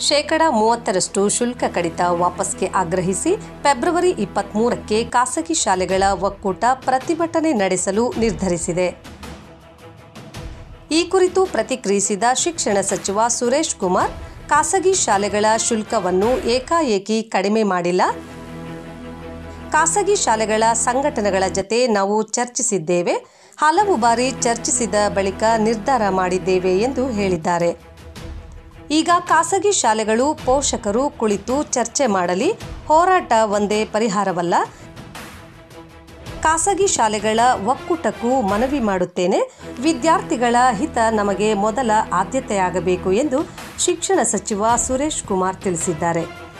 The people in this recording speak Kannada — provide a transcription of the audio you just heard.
ಶೇಕಡ ಮೂವತ್ತರಷ್ಟು ಶುಲ್ಕ ಕಡಿತ ವಾಪಸ್ಗೆ ಆಗ್ರಹಿಸಿ ಫೆಬ್ರವರಿ ಇಪ್ಪತ್ಮೂರಕ್ಕೆ ಖಾಸಗಿ ಶಾಲೆಗಳ ಒಕ್ಕೂಟ ಪ್ರತಿಭಟನೆ ನಡೆಸಲು ನಿರ್ಧರಿಸಿದೆ ಈ ಕುರಿತು ಪ್ರತಿಕ್ರಿಯಿಸಿದ ಶಿಕ್ಷಣ ಸಚಿವ ಸುರೇಶ್ ಕುಮಾರ್ ಖಾಸಗಿ ಶಾಲೆಗಳ ಶುಲ್ಕವನ್ನು ಏಕಾಏಕಿ ಕಡಿಮೆ ಮಾಡಿಲ್ಲ ಖಾಸಗಿ ಶಾಲೆಗಳ ಸಂಘಟನೆಗಳ ಜತೆ ನಾವು ಚರ್ಚಿಸಿದ್ದೇವೆ ಹಲವು ಬಾರಿ ಚರ್ಚಿಸಿದ ಬಳಿಕ ನಿರ್ಧಾರ ಮಾಡಿದ್ದೇವೆ ಎಂದು ಹೇಳಿದ್ದಾರೆ ಈಗ ಖಾಸಗಿ ಶಾಲೆಗಳು ಪೋಷಕರು ಕುಳಿತು ಚರ್ಚೆ ಮಾಡಲಿ ಹೋರಾಟ ಒಂದೇ ಪರಿಹಾರವಲ್ಲ ಖಾಸಗಿ ಶಾಲೆಗಳ ಒಕ್ಕೂಟಕ್ಕೂ ಮನವಿ ಮಾಡುತ್ತೇನೆ ವಿದ್ಯಾರ್ಥಿಗಳ ಹಿತ ನಮಗೆ ಮೊದಲ ಆದ್ಯತೆಯಾಗಬೇಕು ಎಂದು ಶಿಕ್ಷಣ ಸಚಿವ ಸುರೇಶ್ ಕುಮಾರ್ ತಿಳಿಸಿದ್ದಾರೆ